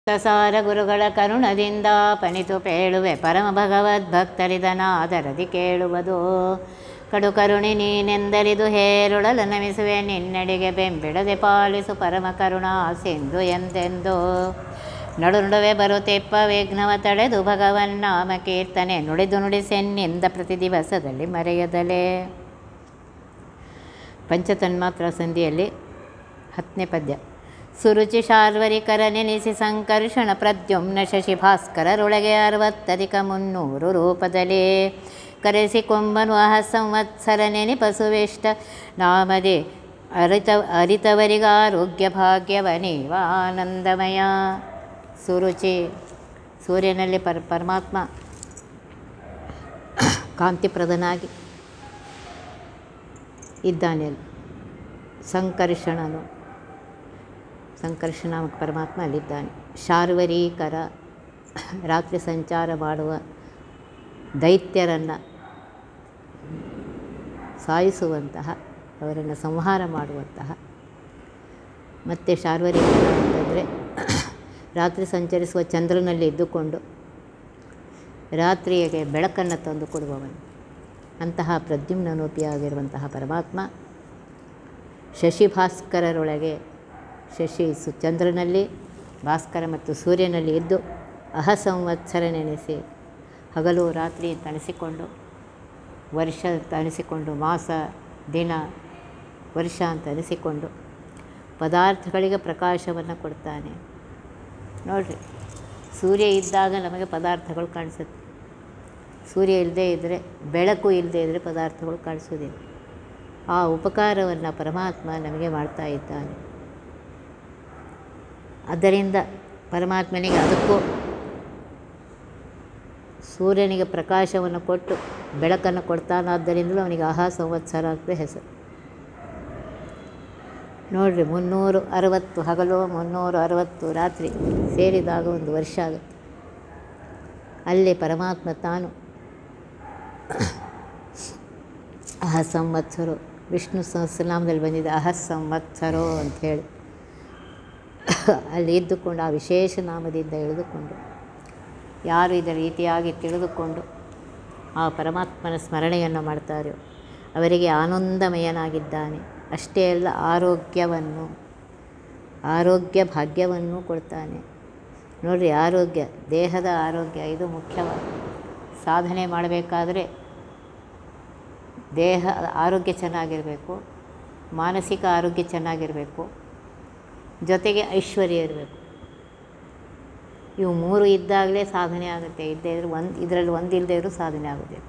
ಸಸಾರ ಗುರುಗಳ ಕರುಣದಿಂದ ಪನಿತು ಪೇಳುವೆ ಪರಮ ಭಗವದ್ಭಕ್ತರಿದನಾದರದಿ ಕೇಳುವುದು ಕಡು ಕರುಣಿ ನೀನೆಂದರಿದು ಹೇರುಳಲ ನಮಿಸುವೆ ನಿನ್ನಡಿಗೆ ಬೆಂಬಿಡದೆ ಪಾಲಿಸು ಪರಮ ಕರುಣಾ ಸಿಂಧು ಎಂದೆಂದು ನಡು ನಡುವೆ ಬರುತ್ತೆಪ್ಪ ವಿಘ್ನವ ತಡೆದು ಭಗವನ್ನಾಮ ಕೀರ್ತನೆ ನುಡಿದು ನುಡಿಸೆನ್ನಿಂದ ಪ್ರತಿ ದಿವಸದಲ್ಲಿ ಮರೆಯದಲೇ ಪಂಚತನ್ಮಾತ್ರ ಸಂಧಿಯಲ್ಲಿ ಹತ್ತನೇ ಪದ್ಯ ಸುರುಚಿ ಶಾರ್ವರಿಕರ ನೆನೆಸಿ ಸಂಕರ್ಷಣ ಪ್ರದ್ಯುಮ್ನ ಶಶಿ ಭಾಸ್ಕರರೊಳಗೆ ಅರವತ್ತಧಿಕ ಮುನ್ನೂರು ರೂಪದಲ್ಲಿ ಕರೆಸಿ ಕೊಂಬನು ಅಹ ಸಂವತ್ಸರ ನೆನಿಪಸುವೆಷ್ಟ ನಾಮದೆ ಅರಿತ ಅರಿತವರಿಗ ಆರೋಗ್ಯ ಭಾಗ್ಯವನೀವ ಆನಂದಮಯ ಸುರುಚಿ ಸೂರ್ಯನಲ್ಲಿ ಪರ ಪರಮಾತ್ಮ ಕಾಂತಿಪ್ರದನಾಗಿ ಇದ್ದಾನೆ ಅಲ್ಲಿ ಸಂಕರ್ಷಣನು ಸಂಕರ್ಷಣ ಪರಮಾತ್ಮ ಅಲ್ಲಿದ್ದಾನೆ ಶಾರ್ವರೀಕರ ರಾತ್ರಿ ಸಂಚಾರ ಮಾಡುವ ದೈತ್ಯರನ್ನು ಸಾಯಿಸುವಂತಹ ಅವರನ್ನು ಸಂಹಾರ ಮಾಡುವಂತಹ ಮತ್ತು ಶಾರ್ವರೀಕರ ಅಂತಂದರೆ ರಾತ್ರಿ ಸಂಚರಿಸುವ ಚಂದ್ರನಲ್ಲಿ ಇದ್ದುಕೊಂಡು ರಾತ್ರಿಯಿಗೆ ಬೆಳಕನ್ನು ತಂದು ಕೊಡುವವನು ಅಂತಹ ಪ್ರದ್ಯುಮ್ನನೋಪಿಯಾಗಿರುವಂತಹ ಪರಮಾತ್ಮ ಶಶಿಭಾಸ್ಕರರೊಳಗೆ ಶಶಿ ಸು ಚಂದ್ರನಲ್ಲಿ ಭಾಸ್ಕರ ಮತ್ತು ಸೂರ್ಯನಲ್ಲಿ ಇದ್ದು ಅಹ ಸಂವತ್ಸರ ನೆನೆಸಿ ಹಗಲು ರಾತ್ರಿ ತಣಿಸಿಕೊಂಡು ವರ್ಷ ತಣಿಸಿಕೊಂಡು ಮಾಸ ದಿನ ವರ್ಷ ಅಂತ ಅನಿಸಿಕೊಂಡು ಪದಾರ್ಥಗಳಿಗೆ ಪ್ರಕಾಶವನ್ನು ಕೊಡ್ತಾನೆ ನೋಡಿರಿ ಸೂರ್ಯ ಇದ್ದಾಗ ನಮಗೆ ಪದಾರ್ಥಗಳು ಕಾಣಿಸುತ್ತೆ ಸೂರ್ಯ ಇಲ್ಲದೇ ಇದ್ದರೆ ಬೆಳಕು ಇಲ್ಲದೇ ಇದ್ದರೆ ಪದಾರ್ಥಗಳು ಕಾಣಿಸೋದಿಲ್ಲ ಆ ಉಪಕಾರವನ್ನು ಪರಮಾತ್ಮ ನಮಗೆ ಮಾಡ್ತಾ ಇದ್ದಾನೆ ಆದ್ದರಿಂದ ಪರಮಾತ್ಮನಿಗೆ ಅದಕ್ಕೂ ಸೂರ್ಯನಿಗೆ ಪ್ರಕಾಶವನ್ನು ಕೊಟ್ಟು ಬೆಳಕನ್ನು ಕೊಡ್ತಾನಾದ್ದರಿಂದಲೂ ಅವನಿಗೆ ಆಹಾ ಸಂವತ್ಸರ ಅಂತ ಹೆಸರು ನೋಡಿರಿ ಮುನ್ನೂರು ಅರವತ್ತು ಹಗಲು ಮುನ್ನೂರು ಅರವತ್ತು ರಾತ್ರಿ ಸೇರಿದಾಗ ಒಂದು ವರ್ಷ ಆಗುತ್ತೆ ಅಲ್ಲಿ ಪರಮಾತ್ಮ ತಾನು ಅಹ ಸಂವತ್ಸರು ವಿಷ್ಣು ಸಹಸ್ರನಾಮದಲ್ಲಿ ಬಂದಿದೆ ಅಹ ಸಂವತ್ಸರೋ ಅಂಥೇಳಿ ಅಲ್ಲಿ ಇದ್ದುಕೊಂಡು ಆ ವಿಶೇಷ ನಾಮದಿಂದ ಇಳಿದುಕೊಂಡು ಯಾರು ಇದರ ರೀತಿಯಾಗಿ ತಿಳಿದುಕೊಂಡು ಆ ಪರಮಾತ್ಮನ ಸ್ಮರಣೆಯನ್ನು ಮಾಡ್ತಾರೋ ಅವರಿಗೆ ಆನಂದಮಯನಾಗಿದ್ದಾನೆ ಅಷ್ಟೇ ಅಲ್ಲ ಆರೋಗ್ಯವನ್ನು ಆರೋಗ್ಯ ಭಾಗ್ಯವನ್ನು ಕೊಡ್ತಾನೆ ನೋಡಿರಿ ಆರೋಗ್ಯ ದೇಹದ ಆರೋಗ್ಯ ಇದು ಮುಖ್ಯವಾದ ಸಾಧನೆ ಮಾಡಬೇಕಾದ್ರೆ ದೇಹ ಆರೋಗ್ಯ ಚೆನ್ನಾಗಿರಬೇಕು ಮಾನಸಿಕ ಆರೋಗ್ಯ ಚೆನ್ನಾಗಿರಬೇಕು ಜೊತೆಗೆ ಐಶ್ವರ್ಯ ಇರಬೇಕು ಇವು ಮೂರು ಇದ್ದಾಗಲೇ ಸಾಧನೆ ಆಗುತ್ತೆ ಇದ್ದೇ ಇದ್ರೆ ಒಂದು ಇದರಲ್ಲಿ ಒಂದು ಇಲ್ಲದೇ ಇದ್ರೂ ಸಾಧನೆ ಆಗೋದಿಲ್ಲ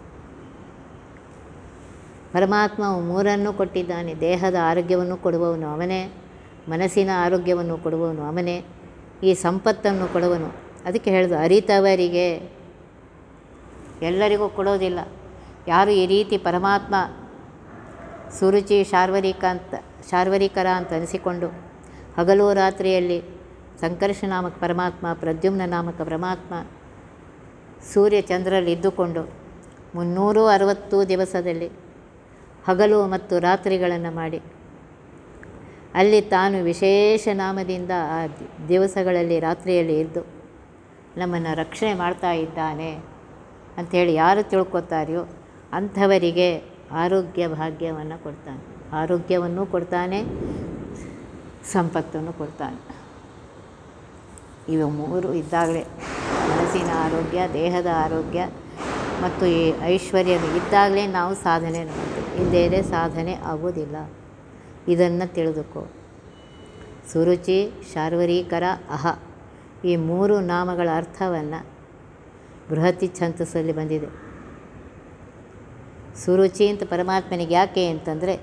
ಪರಮಾತ್ಮ ಅವು ಮೂರನ್ನು ಕೊಟ್ಟಿದ್ದಾನೆ ದೇಹದ ಆರೋಗ್ಯವನ್ನು ಕೊಡುವವನು ಅವನೇ ಮನಸ್ಸಿನ ಆರೋಗ್ಯವನ್ನು ಕೊಡುವವನು ಅವನೇ ಈ ಸಂಪತ್ತನ್ನು ಕೊಡುವನು ಅದಕ್ಕೆ ಹೇಳಿದು ಅರಿತವರಿಗೆ ಎಲ್ಲರಿಗೂ ಕೊಡೋದಿಲ್ಲ ಯಾರು ಈ ರೀತಿ ಪರಮಾತ್ಮ ಸುರುಚಿ ಶಾರ್ವರಿಕ ಅಂತ ಶಾರ್ವರಿಕರ ಅಂತ ಅನಿಸಿಕೊಂಡು ಹಗಲು ರಾತ್ರಿಯಲ್ಲಿ ಸಂಕರ್ಷ ನಾಮಕ ಪರಮಾತ್ಮ ಪ್ರದ್ಯುಮ್ನ ನಾಮಕ ಪರಮಾತ್ಮ ಸೂರ್ಯ ಚಂದ್ರಲ್ಲಿ ಇದ್ದುಕೊಂಡು ಮುನ್ನೂರು ಅರವತ್ತು ದಿವಸದಲ್ಲಿ ಹಗಲು ಮತ್ತು ರಾತ್ರಿಗಳನ್ನು ಮಾಡಿ ಅಲ್ಲಿ ತಾನು ವಿಶೇಷ ನಾಮದಿಂದ ಆ ದಿವಸಗಳಲ್ಲಿ ರಾತ್ರಿಯಲ್ಲಿ ಇದ್ದು ನಮ್ಮನ್ನು ರಕ್ಷಣೆ ಮಾಡ್ತಾ ಇದ್ದಾನೆ ಅಂಥೇಳಿ ಯಾರು ತಿಳ್ಕೊತಾರೆಯೋ ಅಂಥವರಿಗೆ ಆರೋಗ್ಯ ಭಾಗ್ಯವನ್ನು ಕೊಡ್ತಾನೆ ಆರೋಗ್ಯವನ್ನು ಕೊಡ್ತಾನೆ ಸಂಪತ್ತನ್ನು ಕೊಡ್ತಾನೆ ಇವು ಮೂರು ಇದ್ದಾಗಲೇ ಮನಸ್ಸಿನ ಆರೋಗ್ಯ ದೇಹದ ಆರೋಗ್ಯ ಮತ್ತು ಈ ಐಶ್ವರ್ಯ ಇದ್ದಾಗಲೇ ನಾವು ಸಾಧನೆ ಮಾಡ್ತೀವಿ ಇಲ್ಲದೇ ಸಾಧನೆ ಆಗೋದಿಲ್ಲ ಇದನ್ನು ತಿಳಿದುಕೋ ಸುರುಚಿ ಶಾರ್ವರೀಕರ ಅಹ ಈ ಮೂರು ನಾಮಗಳ ಅರ್ಥವನ್ನು ಬೃಹತಿ ಛಂತಸ್ಸಲ್ಲಿ ಬಂದಿದೆ ಸುರುಚಿ ಅಂತ ಪರಮಾತ್ಮನಿಗೆ ಯಾಕೆ ಅಂತಂದರೆ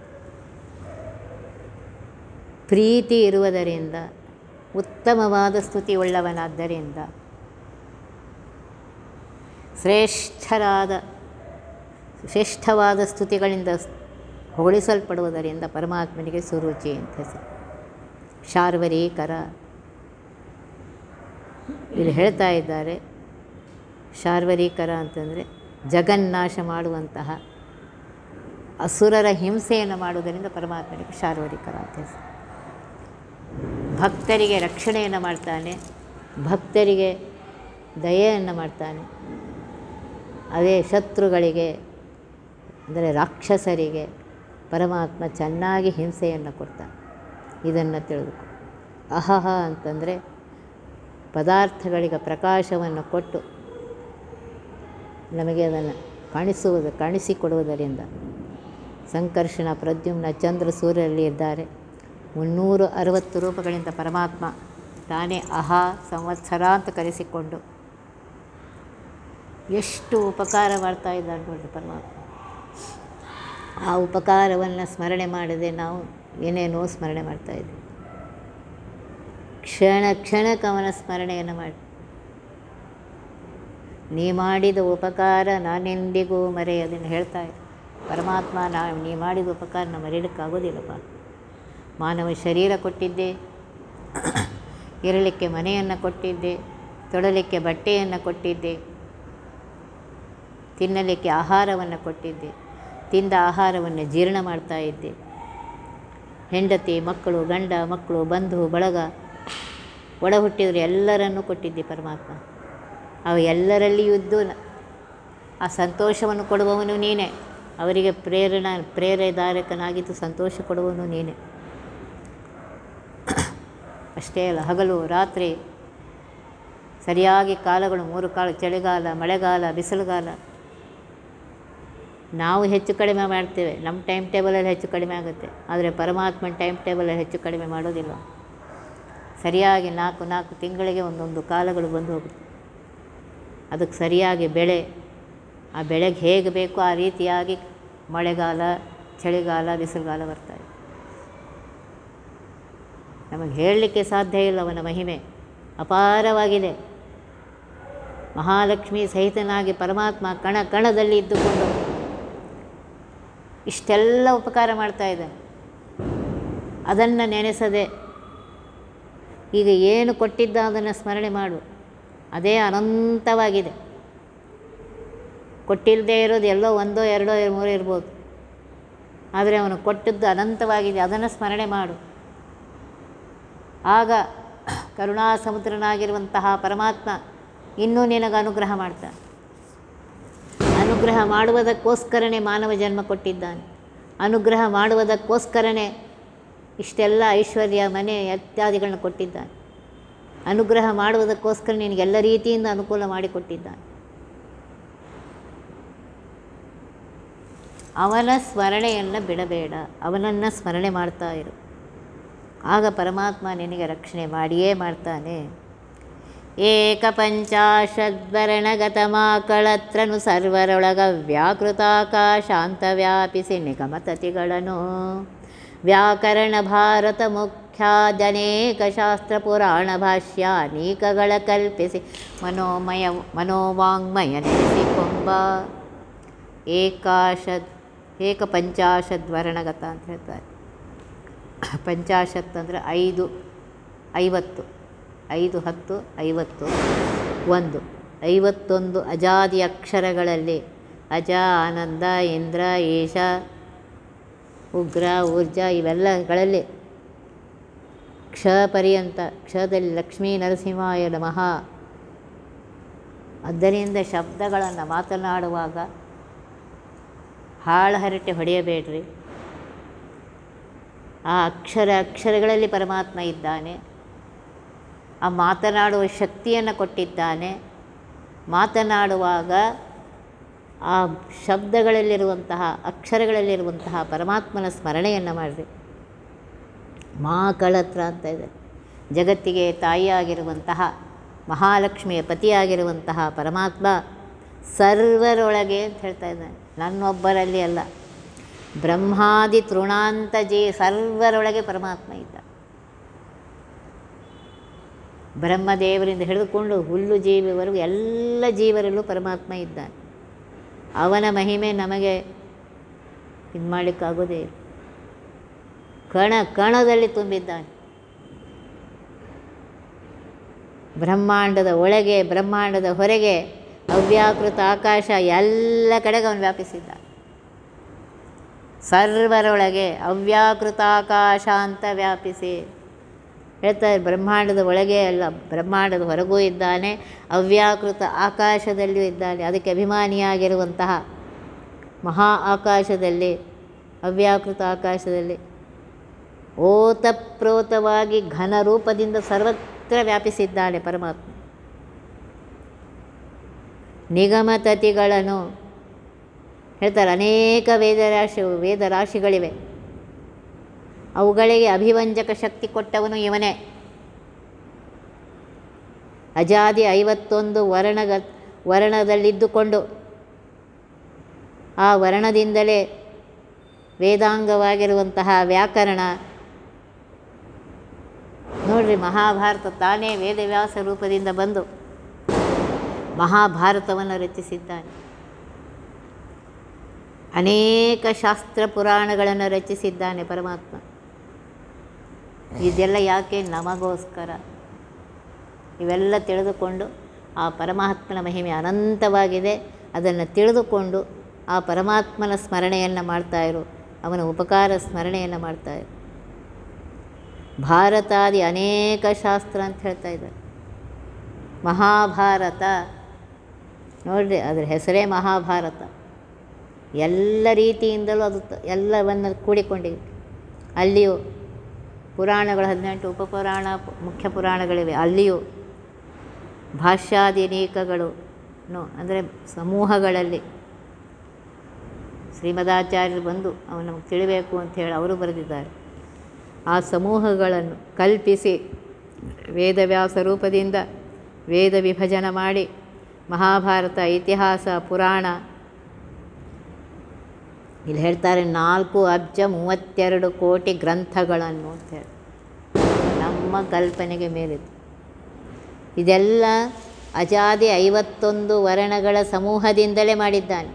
ಪ್ರೀತಿ ಇರುವುದರಿಂದ ಉತ್ತಮವಾದ ಸ್ತುತಿ ಉಳ್ಳವನಾದ್ದರಿಂದ ಶ್ರೇಷ್ಠರಾದ ಶ್ರೇಷ್ಠವಾದ ಸ್ತುತಿಗಳಿಂದ ಹೊಗಳಿಸಲ್ಪಡುವುದರಿಂದ ಪರಮಾತ್ಮನಿಗೆ ಸುರುಚಿ ಅಂತ ಹೆಸರು ಶಾರ್ವರೀಕರ ಇಲ್ಲಿ ಹೇಳ್ತಾ ಇದ್ದಾರೆ ಶಾರ್ವರೀಕರ ಅಂತಂದರೆ ಜಗನ್ನಾಶ ಮಾಡುವಂತಹ ಅಸುರರ ಹಿಂಸೆಯನ್ನು ಮಾಡುವುದರಿಂದ ಪರಮಾತ್ಮನಿಗೆ ಶಾರ್ವರಿಕರ ಅಂತ ಹೆಸರು ಭಕ್ತರಿಗೆ ರಕ್ಷಣೆಯನ್ನು ಮಾಡ್ತಾನೆ ಭಕ್ತರಿಗೆ ದಯೆಯನ್ನು ಮಾಡ್ತಾನೆ ಅದೇ ಶತ್ರುಗಳಿಗೆ ಅಂದರೆ ರಾಕ್ಷಸರಿಗೆ ಪರಮಾತ್ಮ ಚೆನ್ನಾಗಿ ಹಿಂಸೆಯನ್ನು ಕೊಡ್ತಾನೆ ಇದನ್ನು ತಿಳಿದುಕೊ ಅಹಹ ಅಂತಂದರೆ ಪದಾರ್ಥಗಳಿಗೆ ಪ್ರಕಾಶವನ್ನು ಕೊಟ್ಟು ನಮಗೆ ಅದನ್ನು ಕಾಣಿಸುವುದು ಕಾಣಿಸಿಕೊಡುವುದರಿಂದ ಸಂಕರ್ಷಣ ಪ್ರದ್ಯುಮ್ನ ಚಂದ್ರ ಸೂರ್ಯರಲ್ಲಿ ಇದ್ದಾರೆ ಮುನ್ನೂರು ಅರವತ್ತು ರೂಪಗಳಿಂದ ಪರಮಾತ್ಮ ತಾನೇ ಅಹ ಸಂವತ್ಸರ ಅಂತ ಕರೆಸಿಕೊಂಡು ಎಷ್ಟು ಉಪಕಾರ ಮಾಡ್ತಾ ಇದ್ದಾನೆ ನೋಡಿರಿ ಪರಮಾತ್ಮ ಆ ಉಪಕಾರವನ್ನು ಸ್ಮರಣೆ ಮಾಡದೆ ನಾವು ಏನೇನೋ ಸ್ಮರಣೆ ಮಾಡ್ತಾಯಿದ್ವಿ ಕ್ಷಣ ಕ್ಷಣಕ್ಕೆ ಅವನ ಸ್ಮರಣೆಯನ್ನು ಮಾಡಿ ನೀ ಮಾಡಿದ ಉಪಕಾರ ನಾನೆಂದಿಗೂ ಮರೆಯೋದನ್ನು ಹೇಳ್ತಾ ಇದ್ದೆ ಪರಮಾತ್ಮ ನಾ ನೀ ಮಾಡಿದ ಉಪಕಾರನ ಮರೆಯಲಿಕ್ಕಾಗೋದಿಲ್ಲಪ್ಪ ಮಾನವ ಶರೀರ ಕೊಟ್ಟಿದ್ದೆ ಇರಲಿಕ್ಕೆ ಮನೆಯನ್ನು ಕೊಟ್ಟಿದ್ದೆ ತೊಡಲಿಕ್ಕೆ ಬಟ್ಟೆಯನ್ನು ಕೊಟ್ಟಿದ್ದೆ ತಿನ್ನಲಿಕ್ಕೆ ಆಹಾರವನ್ನು ಕೊಟ್ಟಿದ್ದೆ ತಿಂದ ಆಹಾರವನ್ನು ಜೀರ್ಣ ಮಾಡ್ತಾ ಇದ್ದೆ ಹೆಂಡತಿ ಮಕ್ಕಳು ಗಂಡ ಮಕ್ಕಳು ಬಂಧು ಬಳಗ ಒಡ ಹುಟ್ಟಿದ್ರು ಎಲ್ಲರನ್ನೂ ಕೊಟ್ಟಿದ್ದೆ ಪರಮಾತ್ಮ ಅವ ಎಲ್ಲರಲ್ಲಿಯೂ ಇದ್ದು ನ- ಆ ಸಂತೋಷವನ್ನು ಕೊಡುವವನು ನೀನೇ ಅವರಿಗೆ ಪ್ರೇರಣ ಪ್ರೇರೇದಾರಕನಾಗಿದ್ದು ಸಂತೋಷ ಕೊಡುವವನು ನೀನೇ ಅಷ್ಟೇ ಅಲ್ಲ ಹಗಲು ರಾತ್ರಿ ಸರಿಯಾಗಿ ಕಾಲಗಳು ಮೂರು ಕಾಲ ಚಳಿಗಾಲ ಮಳೆಗಾಲ ಬಿಸಿಲುಗಾಲ ನಾವು ಹೆಚ್ಚು ಕಡಿಮೆ ಮಾಡ್ತೇವೆ ನಮ್ಮ ಟೈಮ್ ಟೇಬಲಲ್ಲಿ ಹೆಚ್ಚು ಕಡಿಮೆ ಆಗುತ್ತೆ ಆದರೆ ಪರಮಾತ್ಮನ ಟೈಮ್ ಟೇಬಲಲ್ಲಿ ಹೆಚ್ಚು ಕಡಿಮೆ ಮಾಡೋದಿಲ್ಲ ಸರಿಯಾಗಿ ನಾಲ್ಕು ನಾಲ್ಕು ತಿಂಗಳಿಗೆ ಒಂದೊಂದು ಕಾಲಗಳು ಬಂದು ಹೋಗುತ್ತೆ ಅದಕ್ಕೆ ಸರಿಯಾಗಿ ಬೆಳೆ ಆ ಬೆಳೆಗೆ ಹೇಗೆ ಬೇಕೋ ಆ ರೀತಿಯಾಗಿ ಮಳೆಗಾಲ ಚಳಿಗಾಲ ಬಿಸಿಲುಗಾಲ ಬರ್ತಾರೆ ನಮಗೆ ಹೇಳಲಿಕ್ಕೆ ಸಾಧ್ಯ ಇಲ್ಲ ಅವನ ಮಹಿಮೆ ಅಪಾರವಾಗಿದೆ ಮಹಾಲಕ್ಷ್ಮಿ ಸಹಿತನಾಗಿ ಪರಮಾತ್ಮ ಕಣ ಕಣದಲ್ಲಿ ಇದ್ದುಕೊಂಡು ಇಷ್ಟೆಲ್ಲ ಉಪಕಾರ ಮಾಡ್ತಾ ಇದ್ದಾನೆ ಅದನ್ನು ನೆನೆಸದೆ ಈಗ ಏನು ಕೊಟ್ಟಿದ್ದ ಅದನ್ನು ಸ್ಮರಣೆ ಮಾಡು ಅದೇ ಅನಂತವಾಗಿದೆ ಕೊಟ್ಟಿಲ್ಲದೆ ಇರೋದು ಎಲ್ಲೋ ಒಂದೋ ಎರಡೋ ಮೂರೋ ಇರ್ಬೋದು ಆದರೆ ಅವನು ಕೊಟ್ಟದ್ದು ಅನಂತವಾಗಿದೆ ಅದನ್ನು ಸ್ಮರಣೆ ಮಾಡು ಆಗ ಕರುಣಾ ಸಮುದ್ರನಾಗಿರುವಂತಹ ಪರಮಾತ್ಮ ಇನ್ನೂ ನಿನಗೆ ಅನುಗ್ರಹ ಮಾಡ್ತಾನೆ ಅನುಗ್ರಹ ಮಾಡುವುದಕ್ಕೋಸ್ಕರನೇ ಮಾನವ ಜನ್ಮ ಕೊಟ್ಟಿದ್ದಾನೆ ಅನುಗ್ರಹ ಮಾಡುವುದಕ್ಕೋಸ್ಕರನೇ ಇಷ್ಟೆಲ್ಲ ಐಶ್ವರ್ಯ ಮನೆ ಇತ್ಯಾದಿಗಳನ್ನ ಕೊಟ್ಟಿದ್ದಾನೆ ಅನುಗ್ರಹ ಮಾಡುವುದಕ್ಕೋಸ್ಕರ ನಿನಗೆಲ್ಲ ರೀತಿಯಿಂದ ಅನುಕೂಲ ಮಾಡಿಕೊಟ್ಟಿದ್ದಾನೆ ಅವನ ಸ್ಮರಣೆಯನ್ನು ಬಿಡಬೇಡ ಅವನನ್ನು ಸ್ಮರಣೆ ಮಾಡ್ತಾ ಇರು ಆಗ ಪರಮಾತ್ಮ ನಿನಗೆ ರಕ್ಷಣೆ ಮಾಡಿಯೇ ಮಾಡ್ತಾನೆ ಏಕಪಂಚಾಶದ್ವರ್ಣಗತಮಾಕಳತ್ರನು ಸರ್ವರೊಳಗ ವ್ಯಾಕೃತಾಕಾಶಾಂತ ವ್ಯಾಪಿಸಿ ನಿಗಮತತಿಗಳನ್ನು ವ್ಯಾಕರಣ ಭಾರತ ಮುಖ್ಯಾದನೇಕ ಶಾಸ್ತ್ರ ಪುರಾಣ ಭಾಷ್ಯ ಅನೇಕಗಳ ಕಲ್ಪಿಸಿ ಮನೋಮಯ ಮನೋವಾಂಗ್ಮಯ ನೆನೆಸಿಕೊಂಬ ಏಕಾಶದ್ ಏಕಪಂಚಾಶದ್ ವರ್ಣಗತ ಅಂತ ಹೇಳ್ತಾರೆ ಪಂಚಾಶತ್ ಅಂದರೆ ಐದು ಐವತ್ತು ಐದು ಹತ್ತು ಐವತ್ತು ಒಂದು ಐವತ್ತೊಂದು ಅಜಾದಿ ಅಕ್ಷರಗಳಲ್ಲಿ ಅಜ ಆನಂದ ಇಂದ್ರ ಈಶ ಉಗ್ರ ಊರ್ಜ ಇವೆಲ್ಲಗಳಲ್ಲಿ ಕ್ಷ ಪರ್ಯಂತ ಕ್ಷದಲ್ಲಿ ಲಕ್ಷ್ಮೀ ನರಸಿಂಹಾಯ ನಮಃ ಆದ್ದರಿಂದ ಶಬ್ದಗಳನ್ನು ಮಾತನಾಡುವಾಗ ಹಾಳು ಹರಟೆ ಹೊಡೆಯಬೇಡ್ರಿ ಆ ಅಕ್ಷರ ಅಕ್ಷರಗಳಲ್ಲಿ ಪರಮಾತ್ಮ ಇದ್ದಾನೆ ಆ ಮಾತನಾಡುವ ಶಕ್ತಿಯನ್ನು ಕೊಟ್ಟಿದ್ದಾನೆ ಮಾತನಾಡುವಾಗ ಆ ಶಬ್ದಗಳಲ್ಲಿರುವಂತಹ ಅಕ್ಷರಗಳಲ್ಲಿರುವಂತಹ ಪರಮಾತ್ಮನ ಸ್ಮರಣೆಯನ್ನು ಮಾಡಿರಿ ಮಹಾಕಳತ್ರ ಅಂತ ಇದೆ ಜಗತ್ತಿಗೆ ತಾಯಿಯಾಗಿರುವಂತಹ ಮಹಾಲಕ್ಷ್ಮಿಯ ಪತಿಯಾಗಿರುವಂತಹ ಪರಮಾತ್ಮ ಸರ್ವರೊಳಗೆ ಅಂತ ಹೇಳ್ತಾ ಇದ್ದಾನೆ ನನ್ನೊಬ್ಬರಲ್ಲಿ ಅಲ್ಲ ಬ್ರಹ್ಮಾದಿ ತೃಣಾಂತ ಜೀ ಸರ್ವರೊಳಗೆ ಪರಮಾತ್ಮ ಇದ್ದ ಬ್ರಹ್ಮದೇವರಿಂದ ಹಿಡಿದುಕೊಂಡು ಹುಲ್ಲು ಜೀವಿವರೆಗೂ ಎಲ್ಲ ಜೀವರಲ್ಲೂ ಪರಮಾತ್ಮ ಇದ್ದಾನೆ ಅವನ ಮಹಿಮೆ ನಮಗೆ ಇದು ಮಾಡಲಿಕ್ಕಾಗೋದೇ ಇಲ್ಲ ಕಣ ಕಣದಲ್ಲಿ ತುಂಬಿದ್ದಾನೆ ಬ್ರಹ್ಮಾಂಡದ ಒಳಗೆ ಬ್ರಹ್ಮಾಂಡದ ಹೊರಗೆ ಅವ್ಯಾಕೃತ ಆಕಾಶ ಎಲ್ಲ ಕಡೆಗೆ ಅವನು ವ್ಯಾಪಿಸಿದ್ದ ಸರ್ವರೊಳಗೆ ಅವ್ಯಾಕೃತ ಆಕಾಶ ಅಂತ ವ್ಯಾಪಿಸಿ ಹೇಳ್ತಾರೆ ಬ್ರಹ್ಮಾಂಡದ ಒಳಗೆ ಅಲ್ಲ ಬ್ರಹ್ಮಾಂಡದ ಹೊರಗೂ ಇದ್ದಾನೆ ಅವ್ಯಾಕೃತ ಆಕಾಶದಲ್ಲಿಯೂ ಇದ್ದಾನೆ ಅದಕ್ಕೆ ಅಭಿಮಾನಿಯಾಗಿರುವಂತಹ ಮಹಾ ಆಕಾಶದಲ್ಲಿ ಅವ್ಯಾಕೃತ ಆಕಾಶದಲ್ಲಿ ಓತಪ್ರೋತವಾಗಿ ಘನ ರೂಪದಿಂದ ಸರ್ವತ್ರ ವ್ಯಾಪಿಸಿದ್ದಾನೆ ಪರಮಾತ್ಮ ನಿಗಮತತಿಗಳನ್ನು ಹೇಳ್ತಾರೆ ಅನೇಕ ವೇದರಾಶಿ ವೇದರಾಶಿಗಳಿವೆ ಅವುಗಳಿಗೆ ಅಭಿವಂಜಕ ಶಕ್ತಿ ಕೊಟ್ಟವನು ಇವನೇ ಅಜಾದಿ ಐವತ್ತೊಂದು ವರ್ಣಗ ವರ್ಣದಲ್ಲಿದ್ದುಕೊಂಡು ಆ ವರ್ಣದಿಂದಲೇ ವೇದಾಂಗವಾಗಿರುವಂತಹ ವ್ಯಾಕರಣ ನೋಡ್ರಿ ಮಹಾಭಾರತ ತಾನೇ ವೇದವ್ಯಾಸ ರೂಪದಿಂದ ಬಂದು ಮಹಾಭಾರತವನ್ನು ರಚಿಸಿದ್ದಾನೆ ಅನೇಕ ಶಾಸ್ತ್ರ ಪುರಾಣಗಳನ್ನು ರಚಿಸಿದ್ದಾನೆ ಪರಮಾತ್ಮ ಇದೆಲ್ಲ ಯಾಕೆ ನಮಗೋಸ್ಕರ ಇವೆಲ್ಲ ತಿಳಿದುಕೊಂಡು ಆ ಪರಮಾತ್ಮನ ಮಹಿಮೆ ಅನಂತವಾಗಿದೆ ಅದನ್ನು ತಿಳಿದುಕೊಂಡು ಆ ಪರಮಾತ್ಮನ ಸ್ಮರಣೆಯನ್ನು ಮಾಡ್ತಾಯಿರು ಅವನ ಉಪಕಾರ ಸ್ಮರಣೆಯನ್ನು ಮಾಡ್ತಾಯಿರು ಭಾರತಾದಿ ಅನೇಕ ಶಾಸ್ತ್ರ ಅಂತ ಹೇಳ್ತಾ ಇದ್ದಾರೆ ಮಹಾಭಾರತ ನೋಡಿರಿ ಅದರ ಹೆಸರೇ ಮಹಾಭಾರತ ಎಲ್ಲ ರೀತಿಯಿಂದಲೂ ಅದು ತ- ಎಲ್ಲವನ್ನು ಕೂಡಿಕೊಂಡಿದೆ ಅಲ್ಲಿಯೂ ಪುರಾಣಗಳು ಹದಿನೆಂಟು ಉಪಪುರಾಣ ಪ- ಮುಖ್ಯ ಪುರಾಣಗಳಿವೆ ಅಲ್ಲಿಯೂ ಭಾಷ್ಯಾದಿನೇಕಗಳು ಅಂದರೆ ಸಮೂಹಗಳಲ್ಲಿ ಶ್ರೀಮದಾಚಾರ್ಯರು ಬಂದು ಅವನು ನಮಗೆ ತಿಳಿಬೇಕು ಅಂತ ಹೇಳಿ ಅವರು ಬರೆದಿದ್ದಾರೆ ಆ ಸಮೂಹಗಳನ್ನು ಕಲ್ಪಿಸಿ ವೇದವ್ಯಾಸ ರೂಪದಿಂದ ವೇದ ವಿಭಜನೆ ಮಾಡಿ ಮಹಾಭಾರತ ಇತಿಹಾಸ ಪುರಾಣ ಇಲ್ಲಿ ಹೇಳ್ತಾರೆ ನಾಲ್ಕು ಅಬ್ಜ ಮೂವತ್ತೆರಡು ಕೋಟಿ ಗ್ರಂಥಗಳನ್ನು ಅಂತ ಹೇಳಿ ನಮ್ಮ ಕಲ್ಪನೆಗೆ ಮೇಲಿದೆ ಇದೆಲ್ಲ ಅಜಾದಿ ಐವತ್ತೊಂದು ವರ್ಣಗಳ ಸಮೂಹದಿಂದಲೇ ಮಾಡಿದ್ದಾನೆ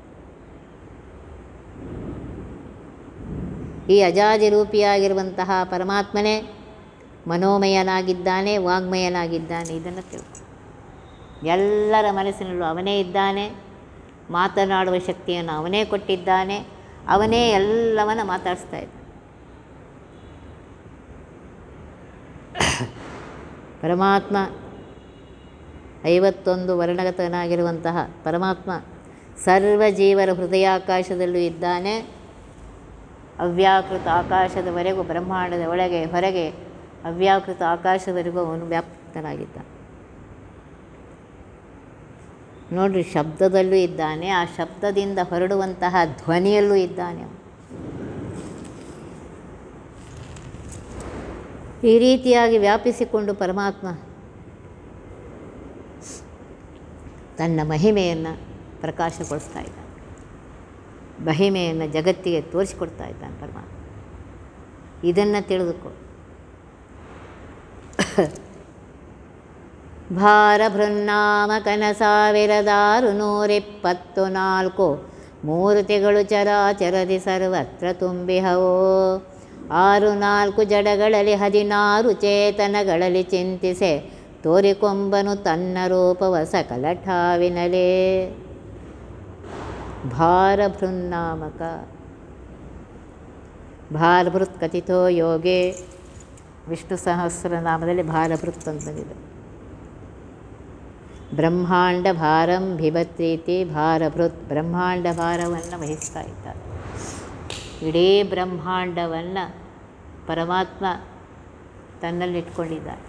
ಈ ಅಜಾದಿ ರೂಪಿಯಾಗಿರುವಂತಹ ಪರಮಾತ್ಮನೇ ಮನೋಮಯನಾಗಿದ್ದಾನೆ ವಾಗ್ಮಯನಾಗಿದ್ದಾನೆ ಇದನ್ನು ತಿಳ್ಕೊ ಎಲ್ಲರ ಮನಸ್ಸಿನಲ್ಲೂ ಅವನೇ ಇದ್ದಾನೆ ಮಾತನಾಡುವ ಶಕ್ತಿಯನ್ನು ಅವನೇ ಕೊಟ್ಟಿದ್ದಾನೆ ಅವನೇ ಎಲ್ಲವನ್ನ ಮಾತಾಡಿಸ್ತಾ ಇದ್ದ ಪರಮಾತ್ಮ ಐವತ್ತೊಂದು ವರ್ಣಗತನಾಗಿರುವಂತಹ ಪರಮಾತ್ಮ ಸರ್ವ ಜೀವರ ಹೃದಯಾಕಾಶದಲ್ಲೂ ಇದ್ದಾನೆ ಅವ್ಯಾಕೃತ ಆಕಾಶದವರೆಗೂ ಬ್ರಹ್ಮಾಂಡದ ಒಳಗೆ ಹೊರಗೆ ಅವ್ಯಾಕೃತ ಆಕಾಶದವರೆಗೂ ಅವನು ವ್ಯಾಪ್ತನಾಗಿದ್ದ ನೋಡ್ರಿ ಶಬ್ದದಲ್ಲೂ ಇದ್ದಾನೆ ಆ ಶಬ್ದದಿಂದ ಹೊರಡುವಂತಹ ಧ್ವನಿಯಲ್ಲೂ ಇದ್ದಾನೆ ಅವನು. ಈ ರೀತಿಯಾಗಿ ವ್ಯಾಪಿಸಿಕೊಂಡು ಪರಮಾತ್ಮ ತನ್ನ ಮಹಿಮೆಯನ್ನು ಪ್ರಕಾಶಗೊಳಿಸ್ತಾ ಇದ್ದಾನೆ ಮಹಿಮೆಯನ್ನು ಜಗತ್ತಿಗೆ ತೋರಿಸಿಕೊಡ್ತಾ ಇದ್ದಾನೆ ಪರಮಾತ್ಮ ಇದನ್ನು ತಿಳಿದುಕೊ ಭಾರಭೃನ್ನಾಮಕನ ಸಾವಿರದಾರು ನೂರಿಪ್ಪತ್ತು ನಾಲ್ಕು ಮೂರ್ತಿಗಳು ಚರಾಚರದಿ ಸರ್ವತ್ರ ತುಂಬಿಹವೋ ಆರು ನಾಲ್ಕು ಜಡಗಳಲ್ಲಿ ಹದಿನಾರು ಚೇತನಗಳಲ್ಲಿ ಚಿಂತಿಸೆ ತೋರಿಕೊಂಬನು ತನ್ನ ರೂಪವ ಸಕಲ ಠಾವಿನಲೇ ಭಾರಭೃನ್ನಾಮಕ ಭಾರಭೃತ್ ಕಥಿತೋ ಯೋಗೆ ವಿಷ್ಣು ಸಹಸ್ರನಾಮದಲ್ಲಿ ಭಾರಭೃತ್ ಅಂತ ಬಂದಿದೆ ಬ್ರಹ್ಮಾಂಡ ಭಾರಂ ಬಿಭತ್ರೀತಿ ಭಾರಭೃತ್ ಬ್ರಹ್ಮಾಂಡ ಭಾರವನ್ನು ವಹಿಸ್ತಾ ಇದ್ದಾರೆ ಇಡೀ ಬ್ರಹ್ಮಾಂಡವನ್ನು ಪರಮಾತ್ಮ ತನ್ನಲ್ಲಿಟ್ಕೊಂಡಿದ್ದಾನೆ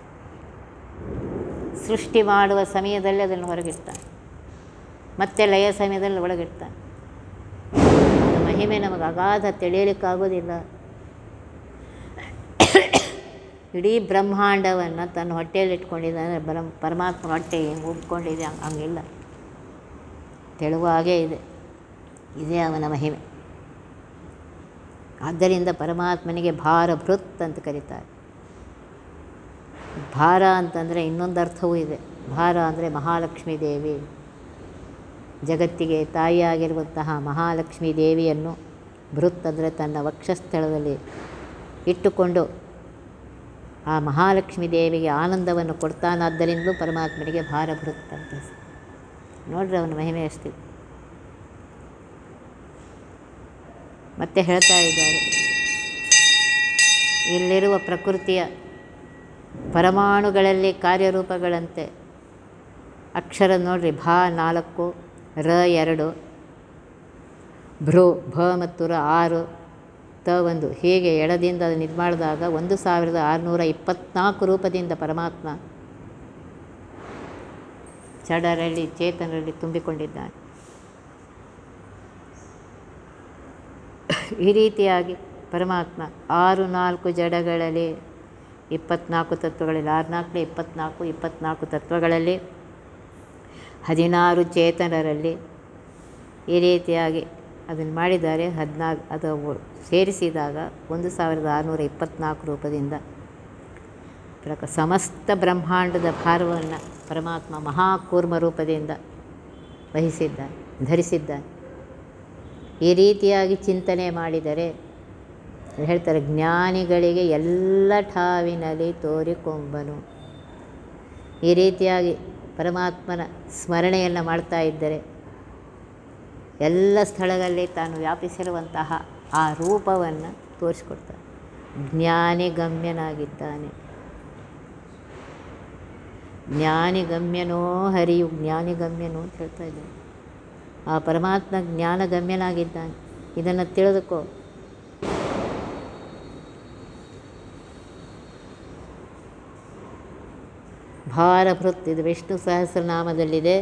ಸೃಷ್ಟಿ ಮಾಡುವ ಸಮಯದಲ್ಲಿ ಅದನ್ನು ಹೊರಗಿಡ್ತಾನೆ ಮತ್ತೆ ಲಯ ಸಮಯದಲ್ಲಿ ಒಳಗಿಡ್ತಾನೆ ಅದರ ಮಹಿಮೆ ನಮಗೆ ಅಗಾಧ ತಿಳಿಯಲಿಕ್ಕಾಗೋದಿಲ್ಲ ಇಡೀ ಬ್ರಹ್ಮಾಂಡವನ್ನು ತನ್ನ ಹೊಟ್ಟೆಯಲ್ಲಿ ಇಟ್ಕೊಂಡಿದ್ದಾನೆ ಬ್ರಹ್ಮ ಪರಮಾತ್ಮ ಹೊಟ್ಟೆ ಹಿಂಗೆ ಉಬ್ಕೊಂಡಿದೆ ಹಂಗೆ ಹಂಗಿಲ್ಲ ತೆಳುವಾಗೇ ಇದೆ ಇದೇ ಅವನ ಮಹಿಮೆ ಆದ್ದರಿಂದ ಪರಮಾತ್ಮನಿಗೆ ಭಾರಭೃತ್ ಅಂತ ಕರೀತಾರೆ ಭಾರ ಅಂತಂದರೆ ಇನ್ನೊಂದು ಅರ್ಥವೂ ಇದೆ ಭಾರ ಅಂದರೆ ಮಹಾಲಕ್ಷ್ಮೀ ದೇವಿ ಜಗತ್ತಿಗೆ ತಾಯಿಯಾಗಿರುವಂತಹ ಮಹಾಲಕ್ಷ್ಮೀ ದೇವಿಯನ್ನು ಭೃತ್ ಅಂದರೆ ತನ್ನ ವಕ್ಷಸ್ಥಳದಲ್ಲಿ ಇಟ್ಟುಕೊಂಡು ಆ ಮಹಾಲಕ್ಷ್ಮೀ ದೇವಿಗೆ ಆನಂದವನ್ನು ಕೊಡ್ತಾನಾದ್ದರಿಂದಲೂ ಪರಮಾತ್ಮನಿಗೆ ಭಾರಭೃತ್ ಅಂತ ಹೆಸರು. ನೋಡ್ರಿ ಅವನ ಮಹಿಮೆ ಎಷ್ಟಿದೆ ಮತ್ತೆ ಹೇಳ್ತಾ ಇದ್ದಾರೆ ಇಲ್ಲಿರುವ ಪ್ರಕೃತಿಯ ಪರಮಾಣುಗಳಲ್ಲಿ ಕಾರ್ಯರೂಪಗಳಂತೆ ಅಕ್ಷರ ನೋಡ್ರಿ ಭ ನಾಲ್ಕು ರ ಎರಡು ಭ್ರೂ ಭ ಮತ್ತು ರ ಆರು ತ ಒಂದು ಹೀಗೆ ಎಡದಿಂದ ಅದನ್ನು ಇದು ಮಾಡಿದಾಗ ಒಂದು ಸಾವಿರದ ಆರುನೂರ ಇಪ್ಪತ್ತ್ನಾಲ್ಕು ರೂಪದಿಂದ ಪರಮಾತ್ಮ ಜಡರಲ್ಲಿ ಚೇತನರಲ್ಲಿ ತುಂಬಿಕೊಂಡಿದ್ದಾನೆ ಈ ರೀತಿಯಾಗಿ ಪರಮಾತ್ಮ ಆರು ನಾಲ್ಕು ಜಡಗಳಲ್ಲಿ ಇಪ್ಪತ್ನಾಲ್ಕು ತತ್ವಗಳಲ್ಲಿ ಆರು ನಾಲ್ಕು ಇಪ್ಪತ್ನಾಲ್ಕು ಇಪ್ಪತ್ನಾಲ್ಕು ತತ್ವಗಳಲ್ಲಿ ಹದಿನಾರು ಚೇತನರಲ್ಲಿ ಈ ರೀತಿಯಾಗಿ ಅದನ್ನು ಮಾಡಿದ್ದಾರೆ ಹದಿನಾಲ್ಕು ಅದು ಸೇರಿಸಿದಾಗ ಒಂದು ಸಾವಿರದ ಆರುನೂರ ಇಪ್ಪತ್ತ್ನಾಲ್ಕು ರೂಪದಿಂದ ಪ್ರಕ ಸಮಸ್ತ ಬ್ರಹ್ಮಾಂಡದ ಭಾರವನ್ನು ಪರಮಾತ್ಮ ಮಹಾಕೂರ್ಮ ರೂಪದಿಂದ ವಹಿಸಿದ್ದಾನೆ ಧರಿಸಿದ್ದಾನೆ ಈ ರೀತಿಯಾಗಿ ಚಿಂತನೆ ಮಾಡಿದರೆ ಹೇಳ್ತಾರೆ ಜ್ಞಾನಿಗಳಿಗೆ ಎಲ್ಲ ಠಾವಿನಲ್ಲಿ ತೋರಿಕೊಂಬನು ಈ ರೀತಿಯಾಗಿ ಪರಮಾತ್ಮನ ಸ್ಮರಣೆಯನ್ನು ಮಾಡ್ತಾ ಇದ್ದರೆ ಎಲ್ಲ ಸ್ಥಳಗಳಲ್ಲಿ ತಾನು ವ್ಯಾಪಿಸಿರುವಂತಹ ಆ ರೂಪವನ್ನು ತೋರಿಸ್ಕೊಡ್ತಾನೆ ಜ್ಞಾನಿ ಗಮ್ಯನಾಗಿದ್ದಾನೆ ಜ್ಞಾನಿಗಮ್ಯನೋ ಹರಿಯು ಜ್ಞಾನಿಗಮ್ಯನೋ ಅಂತ ಹೇಳ್ತಾ ಇದ್ದಾನೆ ಆ ಪರಮಾತ್ಮ ಜ್ಞಾನಗಮ್ಯನಾಗಿದ್ದಾನೆ ಇದನ್ನು ತಿಳಿದುಕೋ ಭಾರಭೃತ್ ಇದು ವಿಷ್ಣು ಸಹಸ್ರನಾಮದಲ್ಲಿದೆ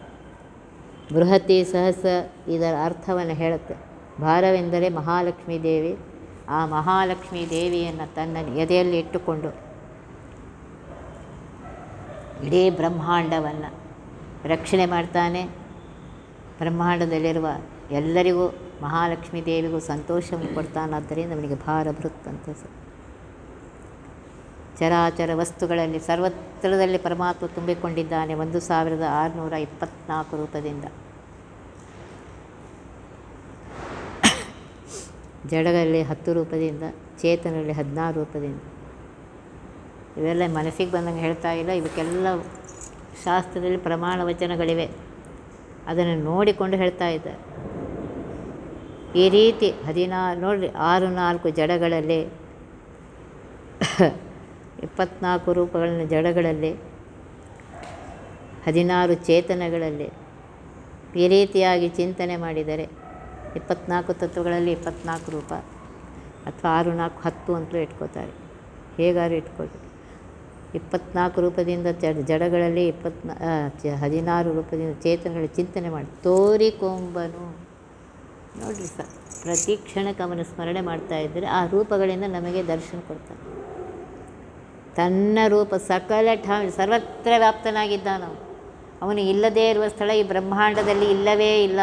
ಬೃಹತಿ ಸಹಸ್ರ ಇದರ ಅರ್ಥವನ್ನು ಹೇಳುತ್ತೆ ಭಾರವೆಂದರೆ ಮಹಾಲಕ್ಷ್ಮೀ ದೇವಿ ಆ ಮಹಾಲಕ್ಷ್ಮೀ ದೇವಿಯನ್ನು ತನ್ನ ಎದೆಯಲ್ಲಿ ಇಟ್ಟುಕೊಂಡು ಇಡೀ ಬ್ರಹ್ಮಾಂಡವನ್ನು ರಕ್ಷಣೆ ಮಾಡ್ತಾನೆ ಬ್ರಹ್ಮಾಂಡದಲ್ಲಿರುವ ಎಲ್ಲರಿಗೂ ಮಹಾಲಕ್ಷ್ಮೀ ದೇವಿಗೂ ಸಂತೋಷವನ್ನು ಕೊಡ್ತಾನಾದ್ದರಿಂದ ಅವನಿಗೆ ಭಾರಭೃತ್ ಅಂತ ಹೆಸರು ಚರಾಚರ ವಸ್ತುಗಳಲ್ಲಿ ಸರ್ವತ್ರದಲ್ಲಿ ಪರಮಾತ್ಮ ತುಂಬಿಕೊಂಡಿದ್ದಾನೆ ಒಂದು ಸಾವಿರದ ಆರುನೂರ ಇಪ್ಪತ್ತ್ನಾಲ್ಕು ರೂಪದಿಂದ ಜಡಗಳಲ್ಲಿ ಹತ್ತು ರೂಪದಿಂದ ಚೇತನದಲ್ಲಿ ಹದಿನಾರು ರೂಪದಿಂದ ಇವೆಲ್ಲ ಮನಸ್ಸಿಗೆ ಬಂದಂಗೆ ಹೇಳ್ತಾ ಇಲ್ಲ ಇವಕ್ಕೆಲ್ಲ ಶಾಸ್ತ್ರದಲ್ಲಿ ಪ್ರಮಾಣ ವಚನಗಳಿವೆ ಅದನ್ನು ನೋಡಿಕೊಂಡು ಹೇಳ್ತಾ ಇದ್ದಾರೆ ಈ ರೀತಿ ಹದಿನಾರು ನೋಡಿರಿ ಆರು ನಾಲ್ಕು ಜಡಗಳಲ್ಲಿ ಇಪ್ಪತ್ನಾಲ್ಕು ರೂಪಗಳನ್ನು ಜಡಗಳಲ್ಲಿ ಹದಿನಾರು ಚೇತನಗಳಲ್ಲಿ ಈ ರೀತಿಯಾಗಿ ಚಿಂತನೆ ಮಾಡಿದರೆ ಇಪ್ಪತ್ನಾಲ್ಕು ತತ್ವಗಳಲ್ಲಿ ಇಪ್ಪತ್ನಾಲ್ಕು ರೂಪ ಅಥವಾ ಆರು ನಾಲ್ಕು ಹತ್ತು ಅಂತಲೂ ಇಟ್ಕೋತಾರೆ ಹೇಗಾದ್ರು ಇಟ್ಕೊಳ್ಳಿ ಇಪ್ಪತ್ನಾಲ್ಕು ರೂಪದಿಂದ ಜಡ ಜಡಗಳಲ್ಲಿ ಇಪ್ಪತ್ನಾ ಆ, ಚ- ಹದಿನಾರು ರೂಪದಿಂದ ಚೇತನಗಳಲ್ಲಿ ಚಿಂತನೆ ಮಾಡಿ ತೋರಿಕೊಂಬನು ನೋಡಿರಿ ಸರ್ ಪ್ರತಿ ಕ್ಷಣಕ್ಕೆ ಅವನ ಸ್ಮರಣೆ ಮಾಡ್ತಾ ಇದ್ದರೆ ಆ ರೂಪಗಳಿಂದ ನಮಗೆ ದರ್ಶನ ಕೊಡ್ತಾನೆ ತನ್ನ ರೂಪ ಸಕಲ ಠಾ ಸರ್ವತ್ರ ವ್ಯಾಪ್ತನಾಗಿದ್ದಾನವನು ಅವನು ಇಲ್ಲದೇ ಇರುವ ಸ್ಥಳ ಈ ಬ್ರಹ್ಮಾಂಡದಲ್ಲಿ ಇಲ್ಲವೇ ಇಲ್ಲ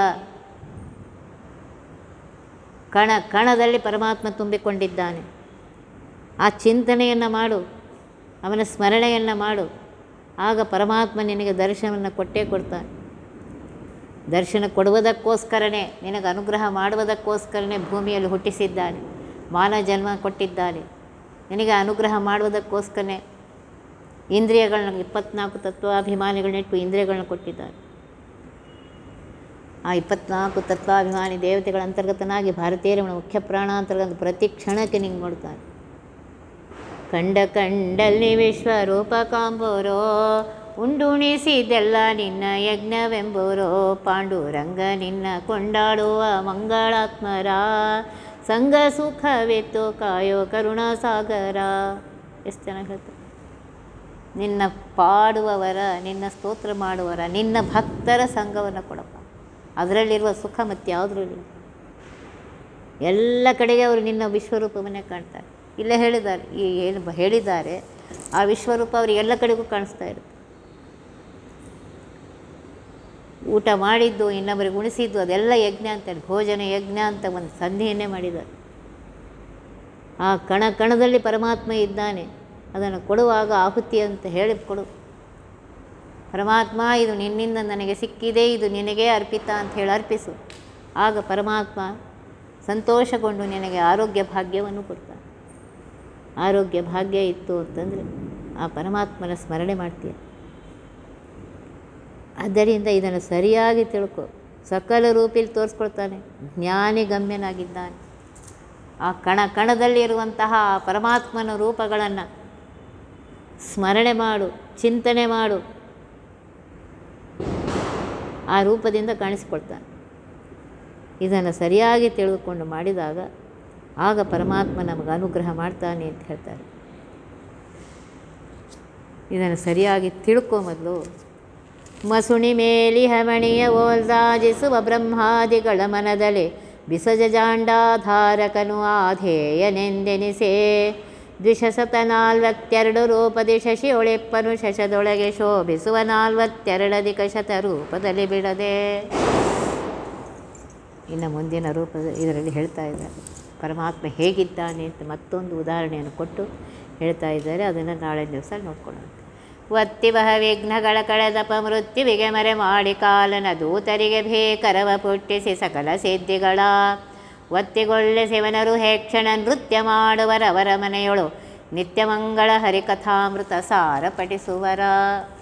ಕಣ ಕಣದಲ್ಲಿ ಪರಮಾತ್ಮ ತುಂಬಿಕೊಂಡಿದ್ದಾನೆ ಆ ಚಿಂತನೆಯನ್ನು ಮಾಡು ಅವನ ಸ್ಮರಣೆಯನ್ನು ಮಾಡು ಆಗ ಪರಮಾತ್ಮ ನಿನಗೆ ದರ್ಶನವನ್ನು ಕೊಟ್ಟೇ ಕೊಡ್ತಾನೆ ದರ್ಶನ ಕೊಡುವುದಕ್ಕೋಸ್ಕರನೇ ನಿನಗೆ ಅನುಗ್ರಹ ಮಾಡುವುದಕ್ಕೋಸ್ಕರನೇ ಭೂಮಿಯಲ್ಲಿ ಹುಟ್ಟಿಸಿದ್ದಾನೆ ಮಾನವ ಜನ್ಮ ಕೊಟ್ಟಿದ್ದಾನೆ ನಿನಗೆ ಅನುಗ್ರಹ ಮಾಡುವುದಕ್ಕೋಸ್ಕರನೇ ಇಂದ್ರಿಯಗಳನ್ನ ಇಪ್ಪತ್ನಾಲ್ಕು ತತ್ವಾಭಿಮಾನಿಗಳನ್ನಿಟ್ಟು ಇಂದ್ರಿಯಗಳನ್ನ ಕೊಟ್ಟಿದ್ದಾನೆ ಆ ಇಪ್ಪತ್ನಾಲ್ಕು ತತ್ವಾಭಿಮಾನಿ ದೇವತೆಗಳ ಅಂತರ್ಗತನಾಗಿ ಭಾರತೀಯರ ಮುಖ್ಯ ಪ್ರಾಣ ಅಂತರ್ಗತ ಪ್ರತಿ ಕ್ಷಣಕ್ಕೆ ನಿಂಗೆ ನೋಡ್ತಾನೆ ಕಂಡ ಕಂಡಲ್ಲಿ ವಿಶ್ವರೂಪ ಕಾಂಬೋರೋ ಉಂಡುಣಿಸಿದೆಲ್ಲ ನಿನ್ನ ಯಜ್ಞವೆಂಬೋರೋ ಪಾಂಡುರಂಗ ನಿನ್ನ ಕೊಂಡಾಡುವ ಮಂಗಳಾತ್ಮರ ಸಂಗ ಸುಖವೆತ್ತು ಕಾಯೋ ಕರುಣಾಸಾಗರ ಎಷ್ಟು ಚೆನ್ನಾಗಿ ಹೇಳ್ತಾರೆ ನಿನ್ನ ಪಾಡುವವರ ನಿನ್ನ ಸ್ತೋತ್ರ ಮಾಡುವವರ ನಿನ್ನ ಭಕ್ತರ ಸಂಘವನ್ನು ಕೊಡಪ್ಪ ಅದರಲ್ಲಿರುವ ಸುಖ ಮತ್ತು ಯಾವುದರಲ್ಲಿ ಎಲ್ಲ ಕಡೆಗೆ ಅವರು ನಿನ್ನ ವಿಶ್ವರೂಪವನ್ನೇ ಕಾಣ್ತಾರೆ ಇಲ್ಲೇ ಹೇಳಿದ್ದಾರೆ ಈ ಏನು ಬ- ಹೇಳಿದ್ದಾರೆ ಆ ವಿಶ್ವರೂಪ ಅವ್ರಿಗೆ ಎಲ್ಲ ಕಡೆಗೂ ಕಾಣಿಸ್ತಾ ಇರುತ್ತೆ ಊಟ ಮಾಡಿದ್ದು ಇನ್ನೊಬ್ಬರಿಗೆ ಉಣಿಸಿದ್ದು ಅದೆಲ್ಲ ಯಜ್ಞ ಅಂತಾರೆ ಭೋಜನ ಯಜ್ಞ ಅಂತ ಒಂದು ಸಂಧಿಯನ್ನೇ ಮಾಡಿದ್ದಾರೆ ಆ ಕಣ ಕಣದಲ್ಲಿ ಪರಮಾತ್ಮ ಇದ್ದಾನೆ ಅದನ್ನು ಕೊಡುವಾಗ ಆಹುತಿ ಅಂತ ಹೇಳಿ ಕೊಡು ಪರಮಾತ್ಮ ಇದು ನಿನ್ನಿಂದ ನನಗೆ ಸಿಕ್ಕಿದೆ ಇದು ನಿನಗೇ ಅರ್ಪಿತ ಅಂತ ಹೇಳಿ ಅರ್ಪಿಸು ಆಗ ಪರಮಾತ್ಮ ಸಂತೋಷಗೊಂಡು ನಿನಗೆ ಆರೋಗ್ಯ ಭಾಗ್ಯವನ್ನು ಕೊಡ್ತಾನೆ ಆರೋಗ್ಯ ಭಾಗ್ಯ ಇತ್ತು ಅಂತಂದರೆ ಆ ಪರಮಾತ್ಮನ ಸ್ಮರಣೆ ಮಾಡ್ತೀಯ ಆದ್ದರಿಂದ ಇದನ್ನು ಸರಿಯಾಗಿ ತಿಳ್ಕೊ ಸಕಲ ರೂಪಿಲಿ ತೋರಿಸ್ಕೊಳ್ತಾನೆ ಜ್ಞಾನಿ ಗಮ್ಯನಾಗಿದ್ದಾನೆ ಆ ಕಣ ಕಣದಲ್ಲಿರುವಂತಹ ಆ ಪರಮಾತ್ಮನ ರೂಪಗಳನ್ನು ಸ್ಮರಣೆ ಮಾಡು ಚಿಂತನೆ ಮಾಡು ಆ ರೂಪದಿಂದ ಕಾಣಿಸಿಕೊಳ್ತಾನೆ ಇದನ್ನು ಸರಿಯಾಗಿ ತಿಳಿದುಕೊಂಡು ಮಾಡಿದಾಗ ಆಗ ಪರಮಾತ್ಮ ನಮಗೆ ಅನುಗ್ರಹ ಮಾಡ್ತಾನೆ ಅಂತ ಹೇಳ್ತಾರೆ ಇದನ್ನು ಸರಿಯಾಗಿ ತಿಳ್ಕೊ ಮೊದಲು ಮಸುಣಿ ಮೇಲಿ ಹಮಣಿಯ ಓಲ್ದಾಜಿಸುವ ಬ್ರಹ್ಮಾದಿಗಳ ಮನದಲ್ಲಿ ಬಿಸಜಾಂಡಾಧಾರಕನು ಆಧೇಯನೆಂದೆನಿಸೆ ದ್ವಿಶತ ನಾಲ್ವತ್ತೆರಡು ರೂಪದಿ ಶಶಿ ಒಳೆಪ್ಪನು ಶಶದೊಳಗೆ ಶೋಭಿಸುವ ನಾಲ್ವತ್ತೆರಡಧಿಕ ಶತ ರೂಪದಲ್ಲಿ ಬಿಡದೆ ಇನ್ನು ಮುಂದಿನ ರೂಪದ ಇದರಲ್ಲಿ ಹೇಳ್ತಾ ಇದ್ದಾರೆ ಪರಮಾತ್ಮ ಹೇಗಿದ್ದಾನೆ ಅಂತ ಮತ್ತೊಂದು ಉದಾಹರಣೆಯನ್ನು ಕೊಟ್ಟು ಹೇಳ್ತಾ ಇದ್ದಾರೆ ಅದನ್ನು ನಾಳೆ ದಿವಸ ನೋಡ್ಕೊಳ್ಳೋಣ ಒತ್ತಿವಹ ವಿಘ್ನಗಳ ಕಳೆದಪ ಮೃತ್ಯುವಿಗೆ ಮರೆ ಮಾಡಿ ಕಾಲನ ದೂತರಿಗೆ ಭೇಕರವ ಪುಟ್ಟಿಸಿ ಸಕಲ ಸಿದ್ಧಿಗಳ ಒತ್ತಿಗೊಳ್ಳೆ ಶಿವನರು ಹೇಕ್ಷಣ ನೃತ್ಯ ಮಾಡುವರವರ ಮನೆಯೊಳು ನಿತ್ಯಮಂಗಳ ಹರಿಕಥಾಮೃತ ಸಾರ ಪಠಿಸುವರ